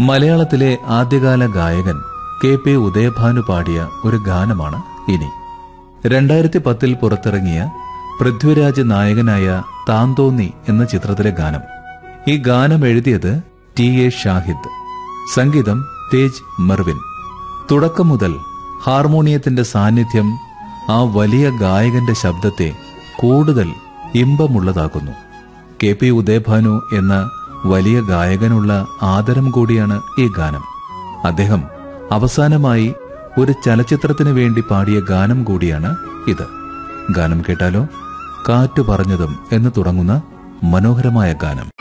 മലയാളത്തിലെ ആദ്യകാല ഗായകൻ കെ പി ഉദയഭാനു പാടിയ ഒരു ഗാനമാണ് ഇനി രണ്ടായിരത്തി പത്തിൽ പുറത്തിറങ്ങിയ പൃഥ്വിരാജ് നായകനായ താന്തോന്നി എന്ന ചിത്രത്തിലെ ഗാനം ഈ ഗാനം എഴുതിയത് ടി എ ഷാഹിദ് സംഗീതം തേജ് മെർവിൻ തുടക്കം മുതൽ ഹാർമോണിയത്തിന്റെ സാന്നിധ്യം ആ വലിയ ഗായകന്റെ ശബ്ദത്തെ കൂടുതൽ ഇമ്പമുള്ളതാക്കുന്നു കെ പി ഉദയഭാനു എന്ന വലിയ ഗായകനുള്ള ആദരം കൂടിയാണ് ഈ ഗാനം അദ്ദേഹം അവസാനമായി ഒരു ചലച്ചിത്രത്തിന് വേണ്ടി പാടിയ ഗാനം കൂടിയാണ് ഇത് ഗാനം കേട്ടാലോ കാറ്റു പറഞ്ഞതും എന്ന് തുടങ്ങുന്ന മനോഹരമായ ഗാനം